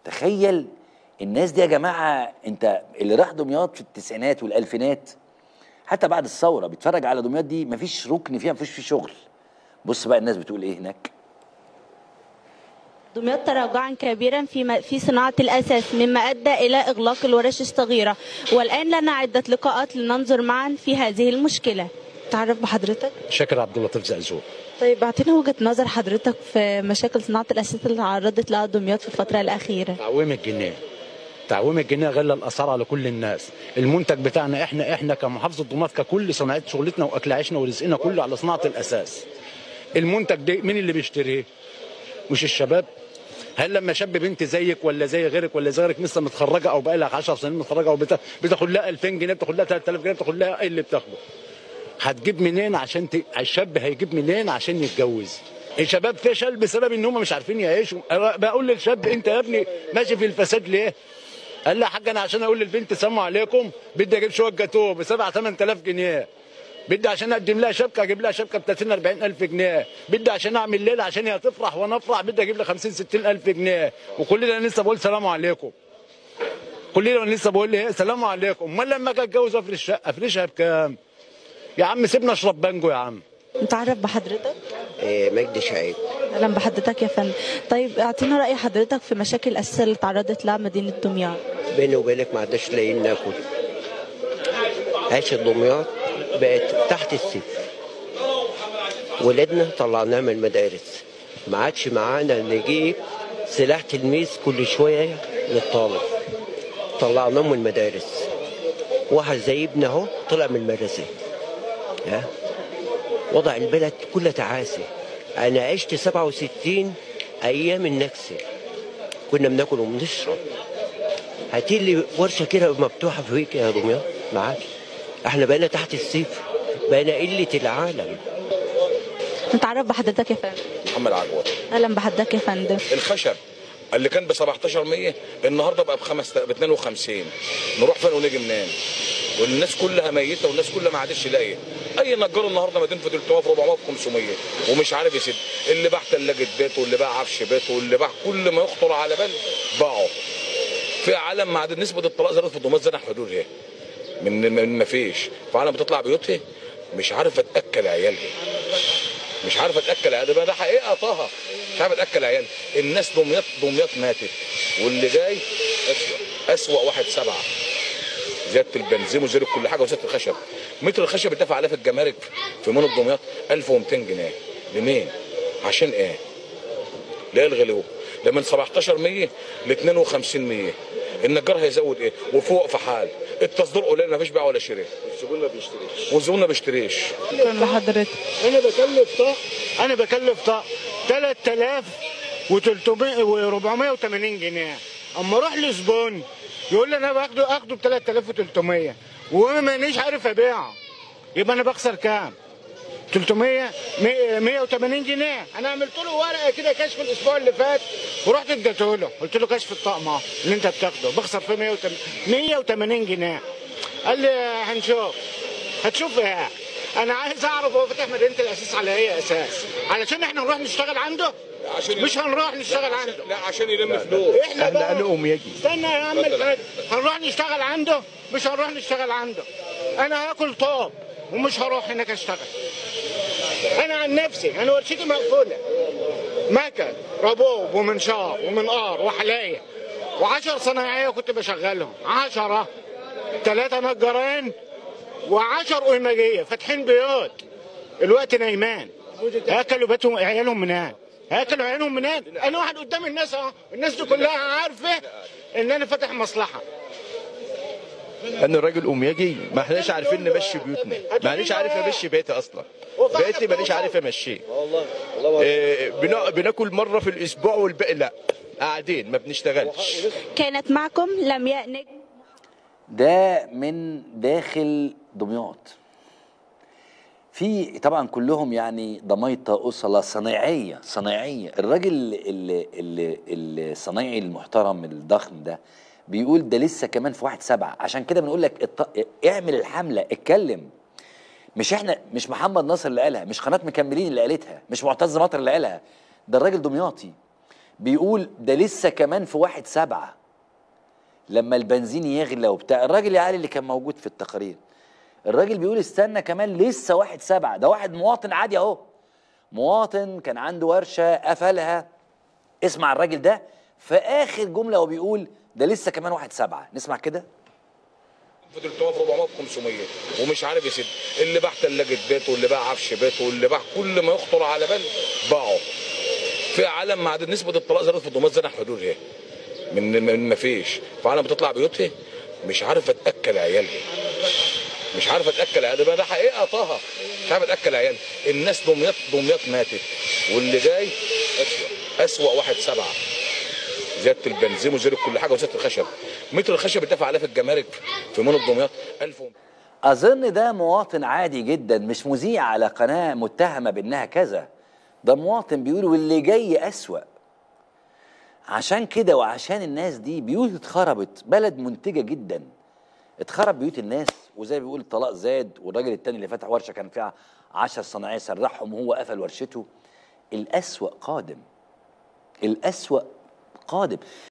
تخيل الناس دي يا جماعه انت اللي راح دمياط في التسعينات والالفينات حتى بعد الثوره بيتفرج على دمياط دي مفيش ركن فيها مفيش فيه شغل بص بقى الناس بتقول ايه هناك دمياط تراجعا كبيرا في م- في صناعة الأساس مما أدى إلى إغلاق الورش الصغيرة والآن لنا عدة لقاءات لننظر معا في هذه المشكلة تعرف بحضرتك؟ شاكر عبد اللطيف زقزوق طيب اعطينا وجهة نظر حضرتك في مشاكل صناعة الأساس اللي تعرضت لها دمياط في الفترة الأخيرة تعويم الجنيه تعويم الجنيه غلى الاسعار على كل الناس المنتج بتاعنا احنا احنا كمحافظه دمياط ككل صناعه شغلتنا واكل عيشنا ورزقنا كله على صناعه الاساس المنتج ده مين اللي بيشتريه مش الشباب هل لما شاب بنت زيك ولا زي غيرك ولا زي غيرك لسه متخرجه او بقى لها 10 سنين متخرجه وبتا- بتاخد لها 2000 جنيه بتاخد لها 3000 جنيه بتاخد لها ايه اللي بتاخده هتجيب منين عشان ت... الشاب هيجيب منين عشان يتجوز الشباب فشل بسبب ان هم مش عارفين يعيشوا أنا بقول للشاب انت يا ابني ماشي في الفساد ليه قال لي يا حاج انا عشان اقول للبنت سلام عليكم بدي اجيب شويه جاتوه ب 7 8000 جنيه بدي عشان اقدم لها شبكه اجيب لها شبكه ب 30 40 الف جنيه بدي عشان اعمل ليله عشان هي تفرح وانا افرح بدي اجيب لها 50 60 الف جنيه وكل ده انا لسه بقول سلام عليكم كل ده انا لسه بقول ايه سلام عليكم امال لما اجي اتجوز افرش شقه افرشها بكام يا عم سيبنا اشرب بانجو يا عم متعرف بحضرتك؟ إيه، مجدي شعيب أهلا بحضرتك يا فندم طيب اعطينا رأي حضرتك في مشاكل الأساس اللي تعرضت لها مدينة دمياط بيني وبينك ما عدناش لاقيين ناكل عيش دمياط بقت تحت الصفر ولادنا طلعناه من المدارس ما عادش معانا نجيب سلاح تلميذ كل شويه للطالب طلعناه من المدارس واحد زي ابني اهو طلع من المدرسه ها وضع البلد كلها تعاسه انا عشت 67 ايام النكسه كنا بناكل وبنشرب هاتي لي ورشه كده مفتوحه في ويك يا دمياط ما عادش احنا بقينا تحت الصفر بقينا قله العالم نتعرف بحضرتك يا فندم محمد عجوة أهلا بحضرتك يا فندم الخشب اللي كان ب 17 100 النهارده بقى ب 5 ب 52 نروح فين ونيجي منين والناس كلها ميته والناس كلها ما عادش لاقيه اي نجار النهارده مدين في 300 في 400 في 500 ومش عارف يسد اللي باع ثلاجه بيته واللي باع عفش بيته واللي باع كل ما يخطر على بال باعه في عالم مع نسبه الطلاق زادت في دمياط زاد عن حدود ايه من من ما فيش فعالم بتطلع بيوتها مش عارفه تاكل عيالها مش عارفه تاكل عيالها ده, ده حقيقه طه مش عارفه تاكل عيالها الناس دمياط دمياط ماتت واللي جاي اسوء اسوء واحد سبعه زياده البنزين وزياده كل حاجه وزياده الخشب متر الخشب اتدفع عليه في الجمارك في مول دمياط 1200 جنيه لمين؟ عشان ايه؟ ليه الغلو؟ ده من 17 100 ل 52 100 النجار هيزود ايه؟ وفوق في حال التصدير قليل مفيش بيع ولا شراء الزبون ما بيشتريش والزبون ما بيشتريش شكرا لحضرتك انا بكلف طاق انا بكلف طاق 3000 و300 و480 جنيه اما اروح لزبون يقول لي انا باخده اخده ب 3300 ومانيش عارف ابيعه يبقى انا بخسر كام 300 مية- 180 جنيه انا عملت له ورقه كده كشف الاسبوع اللي فات ورحت اديته له قلت له كشف الطقم اهو اللي انت بتاخده بخسر فيه 180 180 جنيه قال لي هنشوف هتشوف ايه انا عايز اعرف هو فاتح مدينه الاساس على اي اساس علشان احنا نروح نشتغل عنده عشان مش هنروح نشتغل عنده لا عشان يلم فلوس احنا بقى استنى يا عم الحاج هنروح نشتغل عنده مش هنروح نشتغل عنده انا هاكل طاب ومش هروح هناك اشتغل انا عن نفسي انا ورشتي مقفوله مكن ربوب ومنشار ومنقار وحلايه وعشر صنايعيه كنت بشغلهم عشرة ثلاثة نجارين وعشر أمجية فاتحين بيوت الوقت نايمان هاكلوا بيتهم عيالهم منين هاكلوا عيالهم منين انا واحد قدام الناس اهو الناس دي كلها عارفه ان انا فاتح مصلحه انا راجل امياجي ما احناش عارفين نمشي بيوتنا مانيش عارف امشي بيتي اصلا بيتي مانيش عارف امشيه والله والله إيه، بنا- بناكل مره في الاسبوع والباقي لا قاعدين ما بنشتغلش كانت معكم لمياء نجم ده من داخل دمياط في طبعا كلهم يعني ضميطة أصلة صنايعية صنايعية الراجل اللي اللي الصنايعي المحترم الضخم ده بيقول ده لسه كمان في واحد سبعة عشان كده بنقول لك الط- اعمل الحملة اتكلم مش احنا مش محمد ناصر اللي قالها مش قناة مكملين اللي قالتها مش معتز مطر اللي قالها ده الراجل دمياطي بيقول ده لسه كمان في واحد سبعة لما البنزين يغلى وبتاع الراجل يا علي اللي كان موجود في التقارير الراجل بيقول استنى كمان لسه واحد سبعة ده واحد مواطن عادي اهو مواطن كان عنده ورشة قفلها اسمع الراجل ده في اخر جملة هو بيقول ده لسه كمان واحد سبعة نسمع كده فضل توقف 400 ب 500 ومش عارف يسد اللي باع ثلاجه بيته واللي باع عفش بيته واللي باع كل ما يخطر على بال باعه في عالم مع نسبه الطلاق زادت في الضمات زاد حدود ايه من من ما فيش فانا بتطلع بيوتها مش عارف اتاكل عيالها مش عارف اتاكل عيالها ده, ده حقيقه طه مش عارف اتاكل عيالها الناس دمياط دمياط ماتت واللي جاي اسوأ اسوأ واحد سبعه زياده البنزين وزياده كل حاجه وزياده الخشب متر الخشب اتدفع عليه في الجمارك في مول دمياط 1000 اظن ده مواطن عادي جدا مش مذيع على قناه متهمه بانها كذا ده مواطن بيقول واللي جاي اسوا عشان كده وعشان الناس دي بيوت اتخربت بلد منتجه جدا اتخرب بيوت الناس وزي ما بيقول الطلاق زاد والراجل التاني اللي فتح ورشه كان فيها 10 صناعيه سرحهم وهو قفل ورشته الاسوا قادم الاسوا قادم